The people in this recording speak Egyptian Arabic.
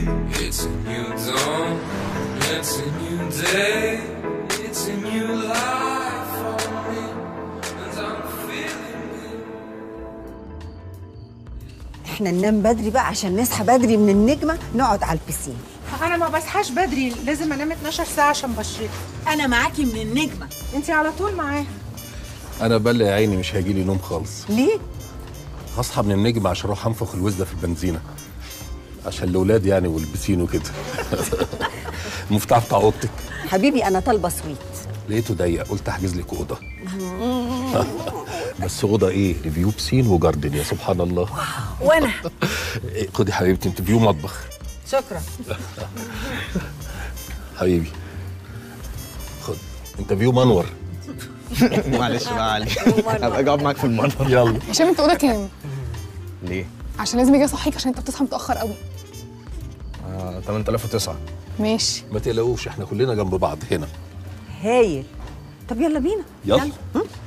It's a new dawn, it's a new day, it's a new life for me, and I'm feeling it. احنا ننام بدري بقى عشان نصحى بدري من النجمه نقعد على البسين انا ما بصحاش بدري لازم انام 12 ساعه عشان بشرتي انا معاكي من النجمه انت على طول معاه انا بلع يا عيني مش هيجي لي نوم خالص ليه هصحى من النجم عشان اروح انفخ الوزده في البنزينه عشان الاولاد يعني والبسين وكده المفتاح بتاع اوضتك حبيبي انا طالبه سويت لقيته ضيق قلت احجز لك اوضه بس اوضه ايه فيو بسين وجاردن يا سبحان الله وانا إيه، خدي حبيبتي انت فيو مطبخ شكرا حبيبي خد انت فيو منور معلش بقى علي هبقى اجاوب معاك في المره يلا هشام انت اوضه كام؟ ليه؟ عشان لازم اجي اصحيك عشان انت بتصحى متاخر قوي آه 8009 ماشي ما تقلقوش احنا كلنا جنب بعض هنا هايل طب يلا بينا يلا